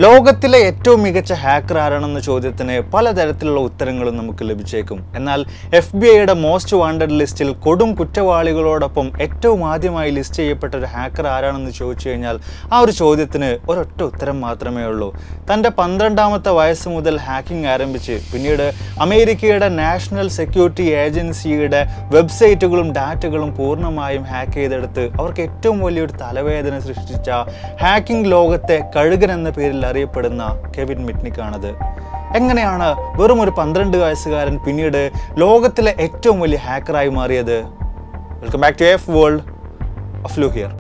ലോകത്തിലെ ഏറ്റവും മികച്ച ഹാക്കർ ആരാണെന്ന ചോദ്യത്തിന് പലതരത്തിലുള്ള ഉത്തരങ്ങളും നമുക്ക് ലഭിച്ചേക്കും എന്നാൽ എഫ് ബി ഐയുടെ മോസ്റ്റ് വാണ്ടഡ് ലിസ്റ്റിൽ കൊടും കുറ്റവാളികളോടൊപ്പം ഏറ്റവും ആദ്യമായി ലിസ്റ്റ് ചെയ്യപ്പെട്ട ഒരു ഹാക്കർ ആരാണെന്ന് ചോദിച്ചു കഴിഞ്ഞാൽ ആ ഒരു ചോദ്യത്തിന് ഒരൊറ്റ ഉത്തരം മാത്രമേ ഉള്ളൂ തൻ്റെ പന്ത്രണ്ടാമത്തെ വയസ്സ് മുതൽ ഹാക്കിംഗ് ആരംഭിച്ച് പിന്നീട് അമേരിക്കയുടെ നാഷണൽ സെക്യൂരിറ്റി ഏജൻസിയുടെ വെബ്സൈറ്റുകളും ഡാറ്റകളും പൂർണ്ണമായും ഹാക്ക് ചെയ്തെടുത്ത് അവർക്ക് ഏറ്റവും വലിയൊരു തലവേദന സൃഷ്ടിച്ച ഹാക്കിംഗ് ലോകത്തെ കഴുകൻ എന്ന പേരിൽ അറിയപ്പെടുന്ന കെവിൻ മിറ്റ്നിക്കാണത് എങ്ങനെയാണ് വെറും ഒരു പന്ത്രണ്ട് വയസ്സുകാരൻ പിന്നീട് ലോകത്തിലെ ഏറ്റവും വലിയ ഹാക്കറായി മാറിയത് welcome back to F world of ലു ഹിയർ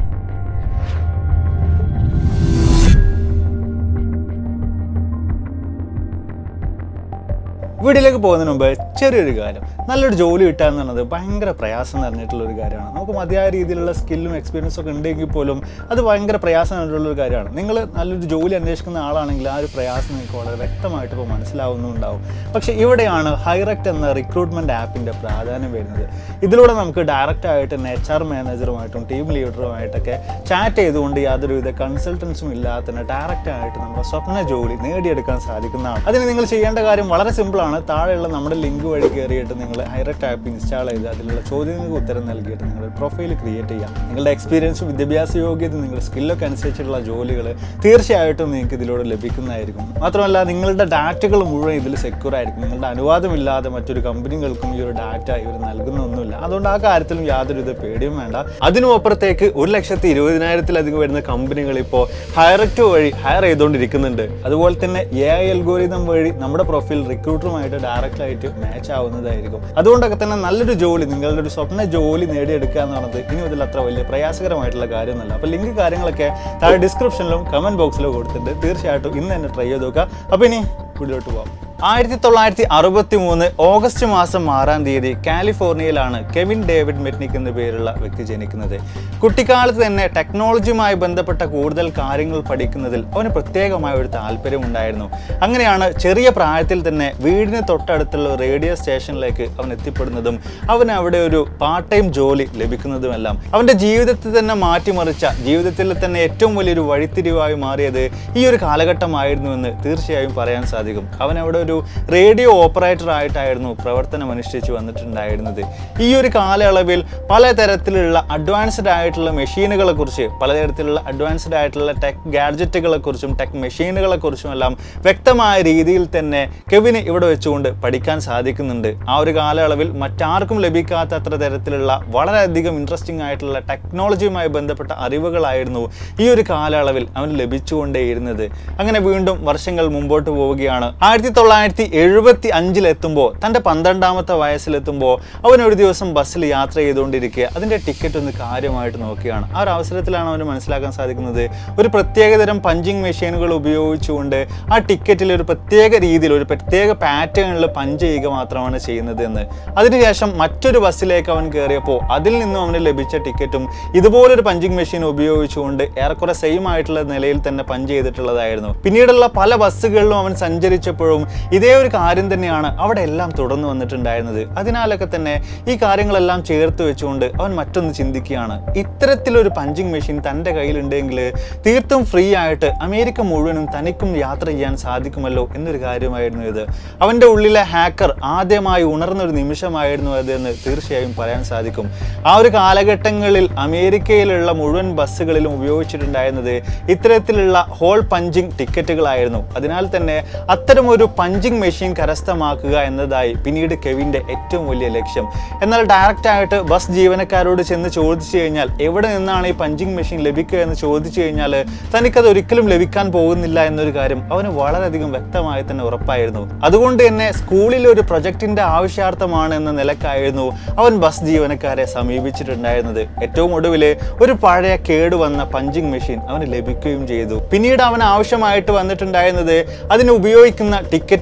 വീട്ടിലേക്ക് പോകുന്നതിന് മുമ്പ് ചെറിയൊരു കാര്യം നല്ലൊരു ജോലി കിട്ടുക എന്നുള്ളത് ഭയങ്കര പ്രയാസം നിറഞ്ഞിട്ടുള്ള ഒരു കാര്യമാണ് നമുക്ക് മതിയായ രീതിയിലുള്ള സ്കില്ലും എക്സ്പീരിയൻസും ഒക്കെ ഉണ്ടെങ്കിൽ പോലും അത് ഭയങ്കര പ്രയാസം നിറഞ്ഞിട്ടുള്ള ഒരു കാര്യമാണ് നിങ്ങൾ നല്ലൊരു ജോലി അന്വേഷിക്കുന്ന ആളാണെങ്കിൽ ആ ഒരു പ്രയാസം നിങ്ങൾക്ക് വളരെ വ്യക്തമായിട്ട് ഇപ്പോൾ മനസ്സിലാവുന്നുണ്ടാവും പക്ഷേ ഇവിടെയാണ് ഹൈറക്റ്റ് എന്ന റിക്രൂട്ട്മെൻറ്റ് ആപ്പിൻ്റെ പ്രാധാന്യം വരുന്നത് ഇതിലൂടെ നമുക്ക് ഡയറക്റ്റ് ആയിട്ട് തന്നെ എച്ച് ആർ മാനേജറുമായിട്ടും ടീം ലീഡറുമായിട്ടൊക്കെ ചാറ്റ് ചെയ്തുകൊണ്ട് യാതൊരുവിധ കൺസൾട്ടൻസും ഇല്ലാതെ തന്നെ ഡയറക്റ്റ് ആയിട്ട് നമ്മുടെ സ്വപ്ന ജോലി നേടിയെടുക്കാൻ സാധിക്കുന്നതാണ് അതിന് നിങ്ങൾ ചെയ്യേണ്ട കാര്യം വളരെ സിമ്പിളാണ് താഴെയുള്ള നമ്മുടെ ലിങ്ക് വഴി കയറിയിട്ട് നിങ്ങൾ ഹൈറക്റ്റ് ആപ്പ് ഇൻസ്റ്റാൾ ചെയ്ത് അതിലുള്ള ചോദ്യങ്ങൾക്ക് ഉത്തരം നൽകിയിട്ട് നിങ്ങളുടെ പ്രൊഫൈൽ ക്രിയേറ്റ് ചെയ്യാം നിങ്ങളുടെ എക്സ്പീരിയൻസും വിദ്യാഭ്യാസ യോഗ്യത നിങ്ങളുടെ സ്കില്ലൊക്കെ അനുസരിച്ചുള്ള ജോലികൾ തീർച്ചയായിട്ടും നിങ്ങൾക്ക് ഇതിലൂടെ ലഭിക്കുന്നതായിരിക്കും മാത്രമല്ല നിങ്ങളുടെ ഡാറ്റകൾ മുഴുവൻ ഇതിൽ സെക്യൂർ ആയിരിക്കും നിങ്ങളുടെ അനുവാദമില്ലാതെ മറ്റൊരു കമ്പനികൾക്കും ഈ ഒരു ഡാറ്റ ഇവർ നൽകുന്നൊന്നുമില്ല അതുകൊണ്ട് ആ കാര്യത്തിലും യാതൊരുവിധ പേടിയും വേണ്ട അതിനും അപ്പുറത്തേക്ക് ഒരു ലക്ഷത്തി ഇരുപതിനായിരത്തിലധികം വരുന്ന കമ്പനികൾ ഇപ്പോൾ ഹയറക്റ്റ് വഴി ഹയർ ചെയ്തുകൊണ്ടിരിക്കുന്നുണ്ട് അതുപോലെ തന്നെ എ ഐ അൽഗോരിതം വഴി നമ്മുടെ പ്രൊഫൈൽ റിക്രൂട്ടറുമായിട്ട് ഡയറക്റ്റ് ആയിട്ട് മാച്ച് ആവുന്നതായിരിക്കും അതുകൊണ്ടൊക്കെ തന്നെ നല്ലൊരു ജോലി നിങ്ങളുടെ ഒരു സ്വപ്ന ജോലി നേടിയെടുക്കുക എന്ന് പറയുന്നത് ഇനി മുതൽ അത്ര വലിയ പ്രയാസകരമായിട്ടുള്ള കാര്യമൊന്നുമല്ല അപ്പോൾ ലിങ്ക് കാര്യങ്ങളൊക്കെ താഴെ ഡിസ്ക്രിപ്ഷനിലും കമന്റ് ബോക്സിലും കൊടുത്തിട്ടുണ്ട് തീർച്ചയായിട്ടും ഇന്ന് തന്നെ ട്രൈ ചെയ്ത് നോക്കുക അപ്പോൾ ഇനി വീഡിയോട്ട് പോകാം ആയിരത്തി തൊള്ളായിരത്തി അറുപത്തി മൂന്ന് ഓഗസ്റ്റ് മാസം ആറാം തീയതി കാലിഫോർണിയയിലാണ് കെവിൻ ഡേവിഡ് മെറ്റ്നിക് എന്ന പേരുള്ള വ്യക്തി ജനിക്കുന്നത് കുട്ടിക്കാലത്ത് തന്നെ ടെക്നോളജിയുമായി ബന്ധപ്പെട്ട കൂടുതൽ കാര്യങ്ങൾ പഠിക്കുന്നതിൽ അവന് പ്രത്യേകമായ ഒരു താല്പര്യമുണ്ടായിരുന്നു അങ്ങനെയാണ് ചെറിയ പ്രായത്തിൽ തന്നെ വീടിന് തൊട്ടടുത്തുള്ള ഒരു റേഡിയോ സ്റ്റേഷനിലേക്ക് അവൻ എത്തിപ്പെടുന്നതും അവന് അവിടെ ഒരു പാർട്ട് ടൈം ജോലി ലഭിക്കുന്നതുമെല്ലാം അവൻ്റെ ജീവിതത്തിൽ തന്നെ മാറ്റിമറിച്ച ജീവിതത്തിൽ തന്നെ ഏറ്റവും വലിയൊരു വഴിത്തിരിവായി മാറിയത് ഈ ഒരു കാലഘട്ടമായിരുന്നു എന്ന് തീർച്ചയായും പറയാൻ സാധിക്കും അവൻ അവിടെ ഒരു റേഡിയോ ഓപ്പറേറ്റർ ആയിട്ടായിരുന്നു പ്രവർത്തനം അനുഷ്ഠിച്ച് വന്നിട്ടുണ്ടായിരുന്നത് ഈ ഒരു കാലയളവിൽ പലതരത്തിലുള്ള അഡ്വാൻസ്ഡ് ആയിട്ടുള്ള മെഷീനുകളെ കുറിച്ച് പലതരത്തിലുള്ള അഡ്വാൻസ്ഡ് ആയിട്ടുള്ള ടെക് ഗാഡ്ജറ്റുകളെ കുറിച്ചും ടെക് മെഷീനുകളെ കുറിച്ചും എല്ലാം വ്യക്തമായ രീതിയിൽ തന്നെ കെവിന് ഇവിടെ വെച്ചുകൊണ്ട് പഠിക്കാൻ സാധിക്കുന്നുണ്ട് ആ ഒരു കാലയളവിൽ മറ്റാർക്കും ലഭിക്കാത്ത അത്ര തരത്തിലുള്ള വളരെയധികം ഇൻട്രസ്റ്റിംഗ് ആയിട്ടുള്ള ടെക്നോളജിയുമായി ബന്ധപ്പെട്ട അറിവുകളായിരുന്നു ഈ ഒരു കാലയളവിൽ അവന് ലഭിച്ചുകൊണ്ടേയിരുന്നത് അങ്ങനെ വീണ്ടും വർഷങ്ങൾ മുമ്പോട്ട് പോവുകയാണ് ആയിരത്തി തൊള്ളായിരത്തി എഴുപത്തി അഞ്ചിലെത്തുമ്പോൾ തൻ്റെ പന്ത്രണ്ടാമത്തെ വയസ്സിലെത്തുമ്പോൾ അവൻ ഒരു ദിവസം ബസ്സിൽ യാത്ര ചെയ്തുകൊണ്ടിരിക്കുക അതിൻ്റെ ടിക്കറ്റ് ഒന്ന് കാര്യമായിട്ട് നോക്കുകയാണ് ആ ഒരു അവസരത്തിലാണ് അവന് മനസ്സിലാക്കാൻ സാധിക്കുന്നത് ഒരു പ്രത്യേകതരം പഞ്ചിങ് മെഷീനുകൾ ഉപയോഗിച്ചുകൊണ്ട് ആ ടിക്കറ്റിൽ ഒരു പ്രത്യേക രീതിയിൽ ഒരു പ്രത്യേക പാറ്റേണിൽ പഞ്ച് ചെയ്യുക മാത്രമാണ് ചെയ്യുന്നത് എന്ന് അതിനുശേഷം മറ്റൊരു ബസ്സിലേക്ക് അവൻ കയറിയപ്പോൾ അതിൽ നിന്നും അവന് ലഭിച്ച ടിക്കറ്റും ഇതുപോലൊരു പഞ്ചിങ് മെഷീൻ ഉപയോഗിച്ചുകൊണ്ട് ഏറെക്കുറെ സെയിം ആയിട്ടുള്ള നിലയിൽ തന്നെ പഞ്ച് ചെയ്തിട്ടുള്ളതായിരുന്നു പിന്നീടുള്ള പല ബസ്സുകളിലും അവൻ സഞ്ചരിച്ചപ്പോഴും ഇതേ ഒരു കാര്യം തന്നെയാണ് അവിടെ എല്ലാം തുടർന്ന് വന്നിട്ടുണ്ടായിരുന്നത് അതിനാലൊക്കെ തന്നെ ഈ കാര്യങ്ങളെല്ലാം ചേർത്ത് വെച്ചുകൊണ്ട് അവൻ മറ്റൊന്ന് ചിന്തിക്കുകയാണ് ഇത്തരത്തിലൊരു പഞ്ചിങ് മെഷീൻ തൻ്റെ കയ്യിലുണ്ടെങ്കിൽ തീർത്തും ഫ്രീ ആയിട്ട് അമേരിക്ക മുഴുവനും തനിക്കും യാത്ര ചെയ്യാൻ സാധിക്കുമല്ലോ എന്നൊരു കാര്യമായിരുന്നു ഇത് അവൻ്റെ ഉള്ളിലെ ഹാക്കർ ആദ്യമായി ഉണർന്നൊരു നിമിഷമായിരുന്നു അത് എന്ന് തീർച്ചയായും പറയാൻ സാധിക്കും ആ ഒരു കാലഘട്ടങ്ങളിൽ അമേരിക്കയിലുള്ള മുഴുവൻ ബസ്സുകളിലും ഉപയോഗിച്ചിട്ടുണ്ടായിരുന്നത് ഇത്തരത്തിലുള്ള ഹോൾ പഞ്ചിങ് ടിക്കറ്റുകളായിരുന്നു അതിനാൽ തന്നെ അത്തരമൊരു പഞ്ചിങ് മെഷീൻ കരസ്ഥമാക്കുക എന്നതായി പിന്നീട് കെവിൻ്റെ ഏറ്റവും വലിയ ലക്ഷ്യം എന്നാൽ ഡയറക്റ്റ് ആയിട്ട് ബസ് ജീവനക്കാരോട് ചെന്ന് ചോദിച്ചു കഴിഞ്ഞാൽ എവിടെ നിന്നാണ് ഈ പഞ്ചിങ് മെഷീൻ ലഭിക്കുക എന്ന് ചോദിച്ചു കഴിഞ്ഞാൽ തനിക്കത് ഒരിക്കലും ലഭിക്കാൻ പോകുന്നില്ല എന്നൊരു കാര്യം അവന് വളരെയധികം വ്യക്തമായി തന്നെ ഉറപ്പായിരുന്നു അതുകൊണ്ട് തന്നെ സ്കൂളിൽ ഒരു പ്രൊജക്ടിന്റെ ആവശ്യാർത്ഥമാണ് എന്ന നിലക്കായിരുന്നു അവൻ ബസ് ജീവനക്കാരെ സമീപിച്ചിട്ടുണ്ടായിരുന്നത് ഏറ്റവും ഒടുവിൽ ഒരു പഴയ കേടുവന്ന പഞ്ചിങ് മെഷീൻ അവന് ലഭിക്കുകയും ചെയ്തു പിന്നീട് അവൻ ആവശ്യമായിട്ട് വന്നിട്ടുണ്ടായിരുന്നത് അതിന് ഉപയോഗിക്കുന്ന ടിക്കറ്റ്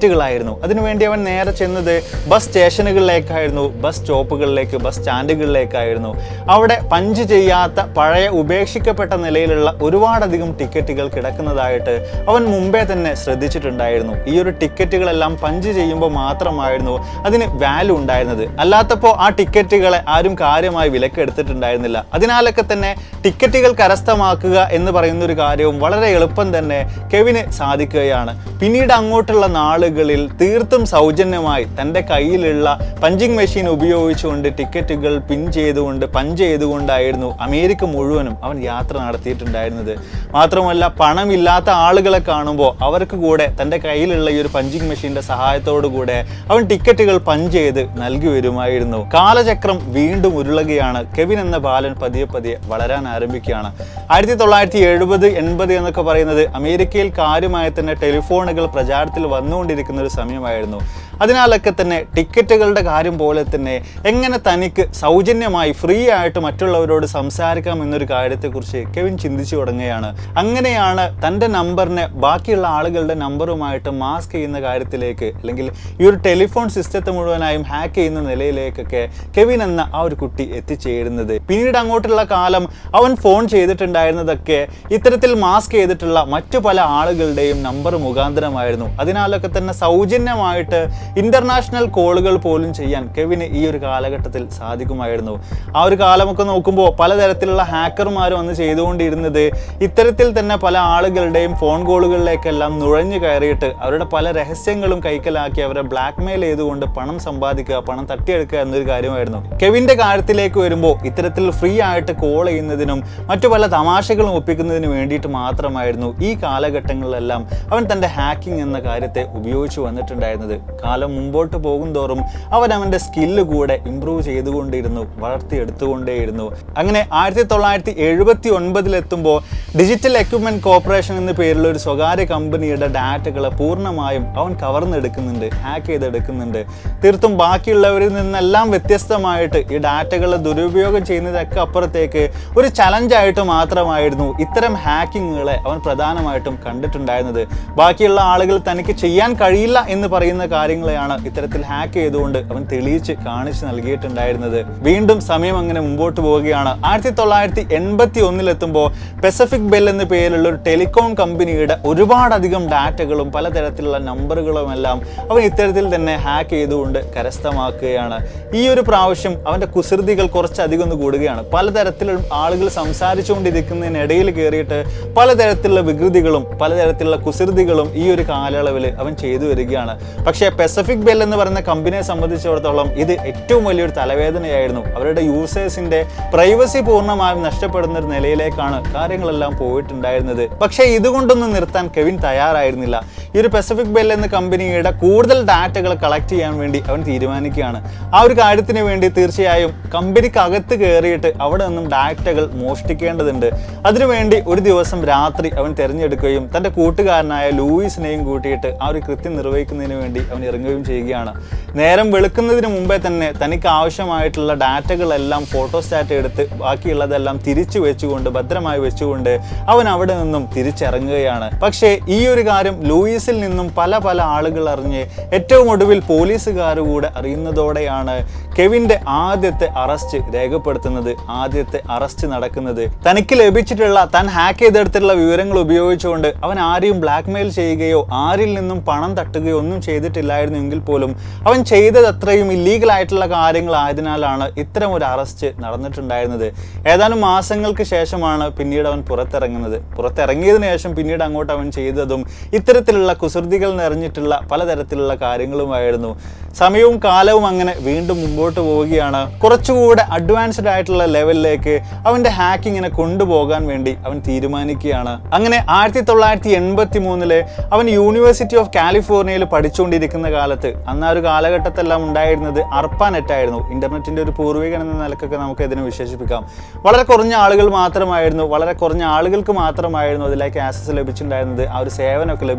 ടിക്കറ്റുകളായിരുന്നു അതിനുവേണ്ടി അവൻ നേരെ ചെന്നത് ബസ് സ്റ്റേഷനുകളിലേക്കായിരുന്നു ബസ് സ്റ്റോപ്പുകളിലേക്ക് ബസ് സ്റ്റാൻഡുകളിലേക്കായിരുന്നു അവിടെ പഞ്ച് ചെയ്യാത്ത പഴയ ഉപേക്ഷിക്കപ്പെട്ട നിലയിലുള്ള ഒരുപാടധികം ടിക്കറ്റുകൾ കിടക്കുന്നതായിട്ട് അവൻ മുമ്പേ തന്നെ ശ്രദ്ധിച്ചിട്ടുണ്ടായിരുന്നു ഈ ഒരു ടിക്കറ്റുകളെല്ലാം പഞ്ച് ചെയ്യുമ്പോൾ മാത്രമായിരുന്നു അതിന് വാല്യൂ ഉണ്ടായിരുന്നത് അല്ലാത്തപ്പോൾ ആ ടിക്കറ്റുകളെ ആരും കാര്യമായി വിലക്കെടുത്തിട്ടുണ്ടായിരുന്നില്ല അതിനാലൊക്കെ തന്നെ ടിക്കറ്റുകൾ കരസ്ഥമാക്കുക എന്ന് പറയുന്ന ഒരു കാര്യവും വളരെ എളുപ്പം തന്നെ കെവിന് സാധിക്കുകയാണ് പിന്നീട് അങ്ങോട്ടുള്ള നാളുകളിൽ തീർത്തും സൗജന്യമായി തൻ്റെ കയ്യിലുള്ള പഞ്ചിങ് മെഷീൻ ഉപയോഗിച്ചുകൊണ്ട് ടിക്കറ്റുകൾ പിൻ ചെയ്തുകൊണ്ട് പഞ്ച് ചെയ്തുകൊണ്ടായിരുന്നു അമേരിക്ക മുഴുവനും അവൻ യാത്ര നടത്തിയിട്ടുണ്ടായിരുന്നത് മാത്രമല്ല പണമില്ലാത്ത ആളുകളെ കാണുമ്പോൾ അവർക്ക് കൂടെ തൻ്റെ കയ്യിലുള്ള ഈ ഒരു പഞ്ചിങ് മെഷീൻ്റെ സഹായത്തോടു കൂടെ അവൻ ടിക്കറ്റുകൾ പഞ്ച് ചെയ്ത് നൽകി വരുമായിരുന്നു കാലചക്രം വീണ്ടും ഉരുളുകയാണ് കെവിൻ എന്ന ബാലൻ പതിയെ പതിയെ വളരാൻ ആരംഭിക്കുകയാണ് ആയിരത്തി തൊള്ളായിരത്തി എഴുപത് എൺപത് എന്നൊക്കെ പറയുന്നത് അമേരിക്കയിൽ കാര്യമായി തന്നെ ടെലിഫോണുകൾ പ്രചാരത്തിൽ വന്നുകൊണ്ടിരിക്കുന്ന ഒരു സമയമായിരുന്നു അതിനാലൊക്കെ തന്നെ ടിക്കറ്റുകളുടെ കാര്യം പോലെ തന്നെ എങ്ങനെ തനിക്ക് സൗജന്യമായി ഫ്രീ ആയിട്ട് മറ്റുള്ളവരോട് സംസാരിക്കാം എന്നൊരു കാര്യത്തെക്കുറിച്ച് കെവിൻ ചിന്തിച്ചു തുടങ്ങുകയാണ് അങ്ങനെയാണ് തൻ്റെ നമ്പറിനെ ബാക്കിയുള്ള ആളുകളുടെ നമ്പറുമായിട്ട് മാസ്ക് ചെയ്യുന്ന കാര്യത്തിലേക്ക് അല്ലെങ്കിൽ ഈ ഒരു ടെലിഫോൺ സിസ്റ്റത്തെ മുഴുവനായും ഹാക്ക് ചെയ്യുന്ന നിലയിലേക്കൊക്കെ കെവിൻ എന്ന ആ ഒരു കുട്ടി എത്തിച്ചേരുന്നത് പിന്നീട് അങ്ങോട്ടുള്ള കാലം അവൻ ഫോൺ ചെയ്തിട്ടുണ്ടായിരുന്നതൊക്കെ ഇത്തരത്തിൽ മാസ്ക് ചെയ്തിട്ടുള്ള മറ്റു പല ആളുകളുടെയും നമ്പർ മുഖാന്തരമായിരുന്നു അതിനാലൊക്കെ തന്നെ സൗജന്യമായിട്ട് ഇന്റർനാഷണൽ കോളുകൾ പോലും ചെയ്യാൻ കെവിന് ഈ ഒരു കാലഘട്ടത്തിൽ സാധിക്കുമായിരുന്നു ആ ഒരു കാലമൊക്കെ നോക്കുമ്പോൾ പലതരത്തിലുള്ള ഹാക്കർമാർ വന്ന് ചെയ്തുകൊണ്ടിരുന്നത് ഇത്തരത്തിൽ തന്നെ പല ആളുകളുടെയും ഫോൺ കോളുകളിലേക്കെല്ലാം നുഴഞ്ഞു കയറിയിട്ട് അവരുടെ പല രഹസ്യങ്ങളും കൈക്കലാക്കി അവരെ ബ്ലാക്ക് മെയിൽ ചെയ്തുകൊണ്ട് പണം സമ്പാദിക്കുക പണം തട്ടിയെടുക്കുക എന്നൊരു കാര്യമായിരുന്നു കെവിന്റെ കാര്യത്തിലേക്ക് വരുമ്പോൾ ഇത്തരത്തിൽ ഫ്രീ ആയിട്ട് കോൾ ചെയ്യുന്നതിനും മറ്റു പല തമാശകളും ഒപ്പിക്കുന്നതിന് വേണ്ടിയിട്ട് മാത്രമായിരുന്നു ഈ കാലഘട്ടങ്ങളിലെല്ലാം അവൻ തൻ്റെ ഹാക്കിംഗ് എന്ന കാര്യത്തെ ഉപയോഗിച്ചു വന്നിട്ടുണ്ടായിരുന്നത് കാലം മുമ്പോട്ട് പോകും തോറും അവൻ അവൻ്റെ സ്കില്ല് കൂടെ ഇമ്പ്രൂവ് ചെയ്തുകൊണ്ടിരുന്നു വളർത്തിയെടുത്തുകൊണ്ടേയിരുന്നു അങ്ങനെ ആയിരത്തി തൊള്ളായിരത്തി എഴുപത്തി ഒൻപതിലെത്തുമ്പോൾ ഡിജിറ്റൽ എക്യുപ്മെന്റ് കോർപ്പറേഷൻ എന്ന പേരിലുള്ള ഒരു സ്വകാര്യ കമ്പനിയുടെ ഡാറ്റകളെ പൂർണ്ണമായും അവൻ കവർന്നെടുക്കുന്നുണ്ട് ഹാക്ക് ചെയ്തെടുക്കുന്നുണ്ട് തീർത്തും ബാക്കിയുള്ളവരിൽ നിന്നെല്ലാം വ്യത്യസ്തമായിട്ട് ഈ ഡാറ്റകളെ ദുരുപയോഗം ചെയ്യുന്നതൊക്കെ അപ്പുറത്തേക്ക് ഒരു ചലഞ്ചായിട്ട് മാത്രമായിരുന്നു ഇത്തരം ഹാക്കിങ്ങുകളെ അവൻ പ്രധാനമായിട്ടും കണ്ടിട്ടുണ്ടായിരുന്നത് ബാക്കിയുള്ള ആളുകൾ തനിക്ക് ചെയ്യാൻ കഴിയില്ല എന്ന് പറയുന്ന കാര്യങ്ങളെയാണ് ഇത്തരത്തിൽ ഹാക്ക് ചെയ്തുകൊണ്ട് അവൻ തെളിയിച്ച് കാണിച്ചു നൽകിയിട്ടുണ്ടായിരുന്നത് വീണ്ടും സമയം അങ്ങനെ മുമ്പോട്ട് പോവുകയാണ് ആയിരത്തി തൊള്ളായിരത്തി എൺപത്തി ഒന്നിലെത്തുമ്പോൾ പെസഫിക് ബെൽ എന്ന പേരിലുള്ള ഒരു ടെലികോം കമ്പനിയുടെ ഒരുപാടധികം ഡാറ്റകളും പലതരത്തിലുള്ള നമ്പറുകളും എല്ലാം അവൻ ഇത്തരത്തിൽ തന്നെ ഹാക്ക് ചെയ്തുകൊണ്ട് കരസ്ഥമാക്കുകയാണ് ഈ ഒരു പ്രാവശ്യം അവൻ്റെ കുസൃതികൾ കുറച്ചധികം ഒന്ന് കൂടുകയാണ് പലതരത്തിലും ആളുകൾ സംസാരിച്ചുകൊണ്ടിരിക്കുന്നതിനിടയിൽ കയറിയിട്ട് പലതരത്തിലുള്ള വികൃതികളും പലതരത്തിലുള്ള കുസൃതികളും ഈ ഒരു കാലയളവിൽ അവൻ ചെയ്തു വരികയാണ് പക്ഷേ പെസഫിക് ബെൽ എന്ന് പറയുന്ന കമ്പനിയെ സംബന്ധിച്ചിടത്തോളം ഇത് ഏറ്റവും വലിയൊരു തലവേദനയായിരുന്നു അവരുടെ യൂസേഴ്സിന്റെ പ്രൈവസി പൂർണ്ണമായും നഷ്ടപ്പെടുന്ന ഒരു നിലയിലേക്കാണ് കാര്യങ്ങളെല്ലാം പോയിട്ടുണ്ടായിരുന്നത് പക്ഷേ ഇതുകൊണ്ടൊന്നും നിർത്താൻ കെവിൻ തയ്യാറായിരുന്നില്ല ഈ ഒരു പെസഫിക് ബെൽ എന്ന കമ്പനിയുടെ കൂടുതൽ ഡാറ്റകൾ കളക്ട് ചെയ്യാൻ വേണ്ടി അവൻ തീരുമാനിക്കുകയാണ് ആ ഒരു കാര്യത്തിന് വേണ്ടി തീർച്ചയായും കമ്പനിക്കകത്ത് കയറിയിട്ട് അവിടെ നിന്നും ഡാറ്റകൾ മോഷ്ടിക്കേണ്ടതുണ്ട് അതിനുവേണ്ടി ഒരു ദിവസം രാത്രി അവൻ തിരഞ്ഞെടുക്കുകയും തൻ്റെ കൂട്ടുകാരനായ ലൂയിസിനെയും കൂട്ടിയിട്ട് ആ ഒരു കൃത്യം നിർവഹിക്കുന്നതിന് വേണ്ടി അവൻ ഇറങ്ങുകയും ചെയ്യുകയാണ് നേരം വെളുക്കുന്നതിന് മുമ്പേ തന്നെ തനിക്ക് ആവശ്യമായിട്ടുള്ള ഡാറ്റകളെല്ലാം ഫോട്ടോസ്റ്റാറ്റ് എടുത്ത് ബാക്കിയുള്ളതെല്ലാം തിരിച്ചു വെച്ചുകൊണ്ട് ഭദ്രമായി വെച്ചുകൊണ്ട് അവൻ അവിടെ നിന്നും തിരിച്ചിറങ്ങുകയാണ് പക്ഷേ ഈ ഒരു കാര്യം ലൂയിസിൽ നിന്നും പല പല ആളുകൾ അറിഞ്ഞ് ഏറ്റവും ഒടുവിൽ പോലീസുകാർ കൂടെ അറിയുന്നതോടെയാണ് കെവിന്റെ ആദ്യത്തെ അറസ്റ്റ് രേഖപ്പെടുത്തുന്നത് ആദ്യത്തെ അറസ്റ്റ് നടക്കുന്നത് തനിക്ക് ലഭിച്ചിട്ടുള്ള താൻ ഹാക്ക് ചെയ്തെടുത്തിട്ടുള്ള വിവരങ്ങൾ ഉപയോഗിച്ചുകൊണ്ട് അവൻ ആരെയും ബ്ലാക്ക്മെയിൽ ചെയ്യുകയോ ആരിൽ നിന്നും പണം തട്ടുകയോ ഒന്നും ചെയ്തിട്ടില്ലായിരുന്നു എങ്കിൽ പോലും അവൻ ചെയ്തത് അത്രയും ഇല്ലീഗൽ ആയിട്ടുള്ള കാര്യങ്ങളായതിനാലാണ് ഇത്തരം ഒരു അറസ്റ്റ് നടന്നിട്ടുണ്ടായിരുന്നത് ഏതാനും മാസങ്ങൾക്ക് ശേഷമാണ് പിന്നീട് അവൻ പുറത്തിറങ്ങുന്നത് പുറത്തിറങ്ങിയതിനു ശേഷം പിന്നീട് അങ്ങോട്ട് അവൻ ചെയ്തതും ഇത്തരത്തിലുള്ള കുസൃതികൾ നിറഞ്ഞിട്ടുള്ള പലതരത്തിലുള്ള കാര്യങ്ങളുമായിരുന്നു സമയവും കാലവും അങ്ങനെ വീണ്ടും മുമ്പോട്ട് പോവുകയാണ് കുറച്ചുകൂടെ അഡ്വാൻസ്ഡ് ആയിട്ടുള്ള ലെവലിലേക്ക് അവൻ്റെ ഹാക്കിങ്ങിനെ കൊണ്ടുപോകാൻ വേണ്ടി അവൻ തീരുമാനിക്കുകയാണ് അങ്ങനെ ആയിരത്തി തൊള്ളായിരത്തി എൺപത്തി മൂന്നില് അവൻ യൂണിവേഴ്സിറ്റി ഓഫ് കാലിഫോർണിയയിൽ പഠിച്ചുകൊണ്ടിരിക്കുന്ന കാലത്ത് അന്ന് ആ ഒരു കാലഘട്ടത്തെല്ലാം ഉണ്ടായിരുന്നത് അർപ്പാനെറ്റ് ആയിരുന്നു ഇന്റർനെറ്റിന്റെ ഒരു പൂർവികൻ എന്ന നിലക്കൊക്കെ നമുക്ക് ഇതിനെ വിശേഷിപ്പിക്കാം വളരെ കുറഞ്ഞ ആളുകൾ മാത്രമായിരുന്നു വളരെ കുറഞ്ഞ ആളുകൾക്ക് മാത്രമായിരുന്നു അതിലേക്ക് ആക്സസ് ലഭിച്ചിട്ടുണ്ടായിരുന്നത് ആ ഒരു സേവനമൊക്കെ ലഭ്യമായിട്ടുണ്ടായിരുന്നത്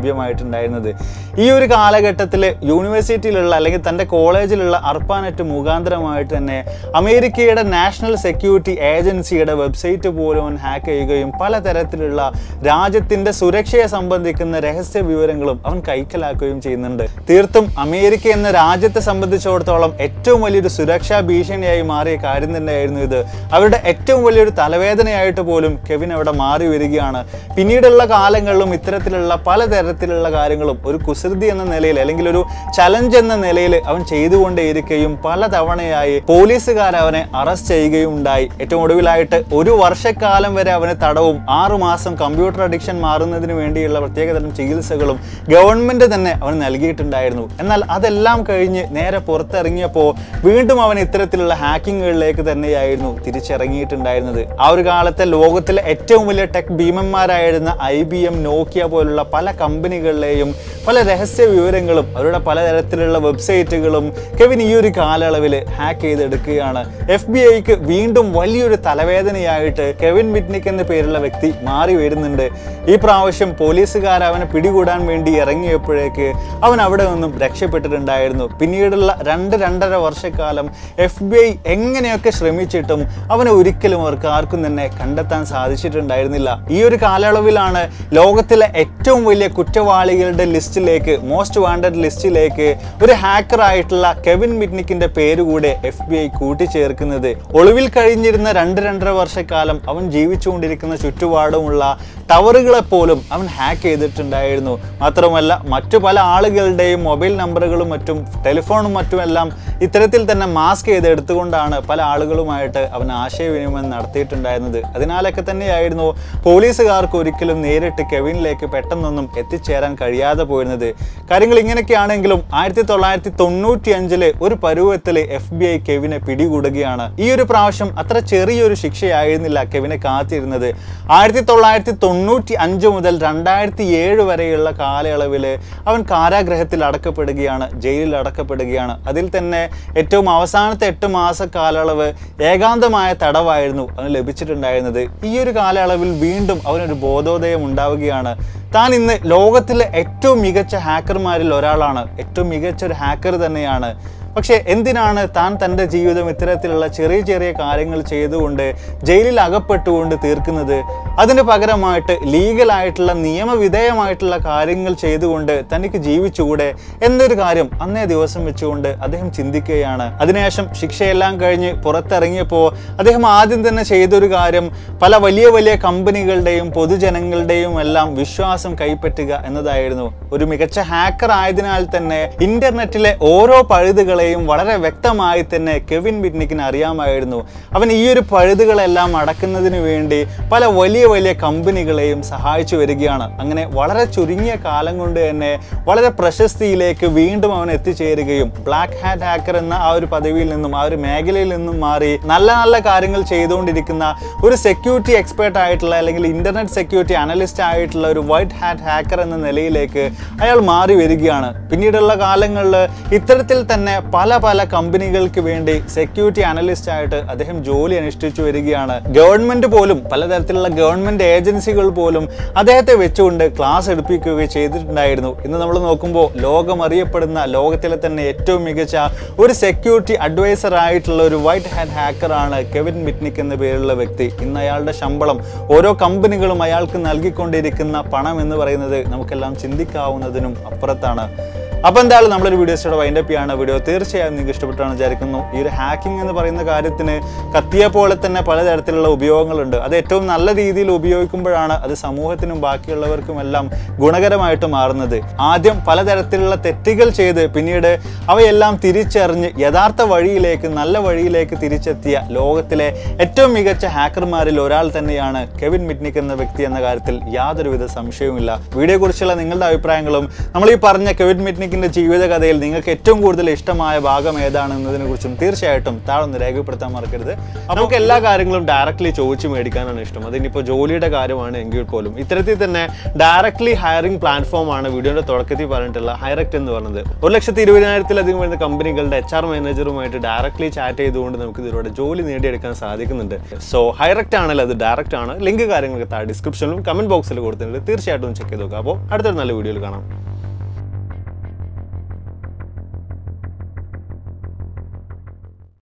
ചെയ്തിട്ടുണ്ടായിരുന്നത് ഈ ഒരു കാലഘട്ടത്തിൽ യൂണിവേഴ്സിറ്റിയിലുള്ള അല്ലെങ്കിൽ തൻ്റെ കോളേജിലുള്ള അർപ്പാനെറ്റ് മുഖാന്തരമായിട്ട് തന്നെ അമേരിക്കയുടെ നാഷണൽ സെക്യൂരിറ്റി ഏജൻസിയുടെ വെബ്സൈറ്റ് പോലും അവൻ ഹാക്ക് ചെയ്യുകയും പലതരത്തിലുള്ള രാജ്യത്തിൻ്റെ സുരക്ഷയെ സംബന്ധിക്കുന്ന രഹസ്യ വിവരങ്ങളും അവൻ കൈക്കലാക്കുകയും ചെയ്യുന്നുണ്ട് തീർത്തും അമേരിക്ക എന്ന രാജ്യത്തെ സംബന്ധിച്ചിടത്തോളം ഏറ്റവും വലിയൊരു സുരക്ഷാ ഭീഷണിയായി മാറിയ കാര്യം തന്നെയായിരുന്നു ഇത് അവരുടെ ഏറ്റവും വലിയൊരു തലവേദനയായിട്ട് പോലും കെവിൻ അവിടെ മാറി വരികയാണ് പിന്നീടുള്ള കാലങ്ങളിലും ഇത്തരത്തിലുള്ള പലതരത്തിലുള്ള കാര്യങ്ങളും ഒരു കുസൃതി എന്ന നിലയിൽ അല്ലെങ്കിൽ ഒരു ചലഞ്ച് എന്ന നിലയിൽ അവൻ ചെയ്തുകൊണ്ടേയിരിക്കുകയും പലതവണയായി പോലീസുകാർ അവനെ അറസ്റ്റ് ചെയ്യുകയും ഉണ്ടായി ഏറ്റവും ഒടുവിലായിട്ട് ഒരു വർഷക്കാലം വരെ അവന് തടവും ആറു മാസം കമ്പ്യൂട്ടർ അഡിക്ഷൻ മാറുന്നതിന് വേണ്ടിയുള്ള പ്രത്യേകതരം ചികിത്സകളും ഗവൺമെന്റ് തന്നെ അവന് നൽകിയിട്ടുണ്ടായിരുന്നു എന്നാൽ അതെല്ലാം കഴിഞ്ഞ് നേരെ പുറത്തിറങ്ങിയപ്പോൾ വീണ്ടും അവൻ ഇത്തരത്തിലുള്ള ഹാക്കിങ്ങുകളിലേക്ക് തന്നെയായിരുന്നു തിരിച്ചിറങ്ങിയിട്ടുണ്ടായിരുന്നത് ആ ഒരു കാലത്തെ ലോകത്തിലെ ഏറ്റവും വലിയ ടെക് ഭീമന്മാരായിരുന്ന ഐ ബി എം നോക്കിയ പോലുള്ള പല കമ്പനികളിലെയും പല രഹസ്യ വിവരങ്ങളും അവരുടെ പലതരത്തിലുള്ള വെബ്സൈറ്റുകളും കെവിൻ ഈ ഒരു കാലയളവിൽ ഹാക്ക് ചെയ്തെടുക്കുകയാണ് എഫ് ബി ഐക്ക് വീണ്ടും വലിയൊരു തലവേദനയായിട്ട് കെവിൻ മിറ്റ്നിക് എന്ന പേരുള്ള വ്യക്തി മാറി വരുന്നുണ്ട് ഈ പ്രാവശ്യം പോലീസുകാർ അവനെ പിടികൂടാൻ വേണ്ടി ഇറങ്ങിയപ്പോഴേക്ക് അവൻ അവിടെ നിന്നും രക്ഷപ്പെട്ടിട്ടുണ്ടായിരുന്നു പിന്നീടുള്ള രണ്ട് രണ്ടര വർഷക്കാലം എഫ് ബി ഐ എങ്ങനെയൊക്കെ ശ്രമിച്ചിട്ടും അവനെ ഒരിക്കലും അവർക്ക് ആർക്കും തന്നെ കണ്ടെത്താൻ സാധിച്ചിട്ടുണ്ടായിരുന്നില്ല ഈ ഒരു കാലയളവിലാണ് ലോകത്തിലെ ഏറ്റവും വലിയ കുറ്റവാളികളുടെ ലിസ്റ്റിലേക്ക് മോസ്റ്റ് വാണ്ടഡ് ലിസ്റ്റിലേക്ക് ഒരു ഹാക്കർ ആയിട്ടുള്ള കെവിൻ മിറ്റ്നിക്കിന്റെ പേര് കൂടെ എഫ് ബി ഐ കൂട്ടിച്ചേർക്കുന്നത് ഒളിവിൽ കഴിഞ്ഞിരുന്ന രണ്ട് രണ്ടര വർഷക്കാലം അവൻ ജീവിച്ചുകൊണ്ടിരിക്കുന്ന ചുറ്റുപാടുമുള്ള ടവറുകളെ പോലും അവൻ ഹാക്ക് ചെയ്തിട്ടുണ്ടായിരുന്നു മാത്രമല്ല മറ്റു പല ആളുകളുടെയും മൊബൈൽ നമ്പറുകളും മറ്റും ടെലിഫോണും മറ്റുമെല്ലാം ഇത്തരത്തിൽ തന്നെ മാസ്ക് ചെയ്ത് എടുത്തുകൊണ്ടാണ് പല ആളുകളുമായിട്ട് അവൻ ആശയവിനിമയം നടത്തിയിട്ടുണ്ടായിരുന്നത് അതിനാലൊക്കെ തന്നെയായിരുന്നു പോലീസുകാർക്ക് ഒരിക്കലും നേരിട്ട് കെവിനിലേക്ക് പെട്ടെന്നൊന്നും എത്തിച്ചേരാൻ കഴിയാതെ പോയിരുന്നത് കാര്യങ്ങൾ ഇങ്ങനെയൊക്കെയാണെങ്കിലും ആയിരത്തി തൊള്ളായിരത്തി തൊണ്ണൂറ്റി അഞ്ചില് ഒരു പരുവത്തിൽ എഫ് ബി ഐ കെവിനെ പിടികൂടുകയാണ് ഈ ഒരു പ്രാവശ്യം അത്ര ചെറിയൊരു ശിക്ഷയായിരുന്നില്ല കെവിനെ കാത്തിരുന്നത് ആയിരത്തി തൊള്ളായിരത്തി തൊണ്ണൂറ്റി അഞ്ച് മുതൽ രണ്ടായിരത്തി ഏഴ് വരെയുള്ള കാലയളവിൽ അവൻ കാരാഗ്രഹത്തിൽ അടക്കപ്പെടുകയാണ് ജയിലിൽ അടക്കപ്പെടുകയാണ് അതിൽ തന്നെ ഏറ്റവും അവസാനത്തെ എട്ട് മാസ കാലയളവ് ഏകാന്തമായ തടവായിരുന്നു അവന് ലഭിച്ചിട്ടുണ്ടായിരുന്നത് ഈ ഒരു കാലയളവിൽ വീണ്ടും അവനൊരു ബോധോദയം ഉണ്ടാവുകയാണ് താൻ ഇന്ന് ലോകത്തിലെ ഏറ്റവും മികച്ച ഹാക്കർമാരിൽ ഒരാളാണ് ഏറ്റവും മികച്ച ഒരു ഹാക്കർ തന്നെയാണ് പക്ഷേ എന്തിനാണ് താൻ തൻ്റെ ജീവിതം ഇത്തരത്തിലുള്ള ചെറിയ ചെറിയ കാര്യങ്ങൾ ചെയ്തുകൊണ്ട് ജയിലിൽ അകപ്പെട്ടുകൊണ്ട് തീർക്കുന്നത് അതിന് പകരമായിട്ട് ലീഗലായിട്ടുള്ള നിയമവിധേയമായിട്ടുള്ള കാര്യങ്ങൾ ചെയ്തുകൊണ്ട് തനിക്ക് ജീവിച്ചുകൂടെ എന്നൊരു കാര്യം അന്നേ ദിവസം വെച്ചുകൊണ്ട് അദ്ദേഹം ചിന്തിക്കുകയാണ് അതിനുശേഷം ശിക്ഷയെല്ലാം കഴിഞ്ഞ് പുറത്തിറങ്ങിയപ്പോൾ അദ്ദേഹം ആദ്യം തന്നെ ചെയ്തൊരു കാര്യം പല വലിയ വലിയ കമ്പനികളുടെയും പൊതുജനങ്ങളുടെയും എല്ലാം വിശ്വാസം കൈപ്പറ്റുക എന്നതായിരുന്നു ഒരു മികച്ച ഹാക്കർ ആയതിനാൽ തന്നെ ഇന്റർനെറ്റിലെ ഓരോ പഴുതുകളെയും വളരെ വ്യക്തമായി തന്നെ കെവിൻ ബിറ്റ്നിക്കിന് അറിയാമായിരുന്നു അവൻ ഈ ഒരു പഴുതുകളെല്ലാം അടക്കുന്നതിന് വേണ്ടി പല വലിയ വലിയ കമ്പനികളെയും സഹായിച്ചു വരികയാണ് അങ്ങനെ വളരെ ചുരുങ്ങിയ കാലം കൊണ്ട് തന്നെ വളരെ പ്രശസ്തിയിലേക്ക് വീണ്ടും അവൻ എത്തിച്ചേരുകയും ബ്ലാക്ക് ഹാറ്റ് ഹാക്കർ എന്ന ആ ഒരു പദവിയിൽ നിന്നും ആ ഒരു മേഖലയിൽ നിന്നും മാറി നല്ല നല്ല കാര്യങ്ങൾ ചെയ്തുകൊണ്ടിരിക്കുന്ന ഒരു സെക്യൂരിറ്റി എക്സ്പേർട്ട് ആയിട്ടുള്ള അല്ലെങ്കിൽ ഇന്റർനെറ്റ് സെക്യൂരിറ്റി അനലിസ്റ്റ് ആയിട്ടുള്ള ഒരു വൈറ്റ് ഹാറ്റ് ഹാക്കർ എന്ന നിലയിലേക്ക് അയാൾ മാറി വരികയാണ് പിന്നീടുള്ള കാലങ്ങളിൽ ഇത്തരത്തിൽ തന്നെ പല പല കമ്പനികൾക്ക് വേണ്ടി സെക്യൂരിറ്റി അനലിസ്റ്റ് ആയിട്ട് അദ്ദേഹം ജോലി അനുഷ്ഠിച്ചു വരികയാണ് ഗവൺമെന്റ് പോലും പലതരത്തിലുള്ള ഗവൺമെന്റ് ഏജൻസികൾ പോലും അദ്ദേഹത്തെ വെച്ചുകൊണ്ട് ക്ലാസ് എടുപ്പിക്കുകയും ചെയ്തിട്ടുണ്ടായിരുന്നു ഇന്ന് നമ്മൾ നോക്കുമ്പോൾ ലോകം അറിയപ്പെടുന്ന ലോകത്തിലെ തന്നെ ഏറ്റവും മികച്ച ഒരു സെക്യൂരിറ്റി അഡ്വൈസർ ആയിട്ടുള്ള ഒരു വൈറ്റ് ഹാറ്റ് ഹാക്കറാണ് കെവിൻ മിറ്റ്നിക് എന്ന പേരുള്ള വ്യക്തി ഇന്ന് അയാളുടെ ശമ്പളം ഓരോ കമ്പനികളും അയാൾക്ക് നൽകിക്കൊണ്ടിരിക്കുന്ന പണം എന്ന് പറയുന്നത് നമുക്കെല്ലാം ചിന്തിക്കാവുന്നതിനും അപ്പുറത്താണ് അപ്പോൾ എന്തായാലും നമ്മളൊരു വീഡിയോസോടെ വൈൻഡപ്പ് ചെയ്യാണ് വീഡിയോ തീർച്ചയായും നിങ്ങൾക്ക് ഇഷ്ടപ്പെട്ടാണെന്ന് വിചാരിക്കുന്നു ഈ ഒരു ഹാക്കിംഗ് എന്ന് പറയുന്ന കാര്യത്തിന് കത്തിയെ പോലെ തന്നെ പലതരത്തിലുള്ള ഉപയോഗങ്ങളുണ്ട് അത് ഏറ്റവും നല്ല രീതിയിൽ ഉപയോഗിക്കുമ്പോഴാണ് അത് സമൂഹത്തിനും ബാക്കിയുള്ളവർക്കും എല്ലാം ഗുണകരമായിട്ട് മാറുന്നത് ആദ്യം പലതരത്തിലുള്ള തെറ്റുകൾ ചെയ്ത് പിന്നീട് അവയെല്ലാം തിരിച്ചറിഞ്ഞ് യഥാർത്ഥ വഴിയിലേക്ക് നല്ല വഴിയിലേക്ക് തിരിച്ചെത്തിയ ലോകത്തിലെ ഏറ്റവും മികച്ച ഹാക്കർമാരിൽ ഒരാൾ തന്നെയാണ് കെവിൻ മിറ്റ്നിക് എന്ന വ്യക്തി എന്ന കാര്യത്തിൽ യാതൊരുവിധ സംശയവുമില്ല വീഡിയോയെക്കുറിച്ചുള്ള നിങ്ങളുടെ അഭിപ്രായങ്ങളും നമ്മൾ ഈ പറഞ്ഞ കെവിൻ മിറ്റ്നിക്കിന്റെ ജീവിതകഥയിൽ നിങ്ങൾക്ക് ഏറ്റവും കൂടുതൽ ഇഷ്ടമായ ഭാഗം ഏതാണ് എന്നതിനെ കുറിച്ചും തീർച്ചയായിട്ടും താഴെ ഒന്ന് രേഖപ്പെടുത്താൻ മറക്കരുത് അപ്പോൾ നമുക്ക് എല്ലാ കാര്യങ്ങളും ഡയറക്റ്റ്ലി ചോദിച്ചു മേടിക്കാനാണ് ഇഷ്ടം അതിനിപ്പോൾ ജോലിയുടെ കാര്യമാണ് എങ്കിൽ പോലും ഇത്തരത്തിൽ തന്നെ ഡയറക്ട്ലി ഹയറിംഗ് പ്ലാറ്റ്ഫോം ആണ് വീഡിയോയുടെ തുടക്കത്തിൽ പറഞ്ഞിട്ടുള്ള ഹൈറക്ട് എന്ന് പറയുന്നത് ഒരു ലക്ഷത്തി ഇരുപതിനായിരത്തിലധികം വരുന്ന കമ്പനികളുടെ എച്ച് ആർ മാനേജറുമായിട്ട് ഡയറക്ട്ലി ചാറ്റ് ചെയ്തുകൊണ്ട് നമുക്ക് ഇതിലൂടെ ജോലി നേടിയെടുക്കാൻ സാധിക്കുന്നുണ്ട് സോ ഹൈറക്റ്റ് ആണെങ്കിൽ അത് ഡയറക്റ്റ് ആണ് ലിങ്ക് കാര്യങ്ങളൊക്കെ താഴെ ഡിസ്ക്രിപ്ഷനിലും കമന്റ് ബോക്സിൽ കൊടുത്തിട്ടുണ്ട് തീർച്ചയായിട്ടും ചെക്ക് ചെയ്ത് നോക്കുക അപ്പോൾ അടുത്തൊരു നല്ല വീഡിയോയിൽ കാണാം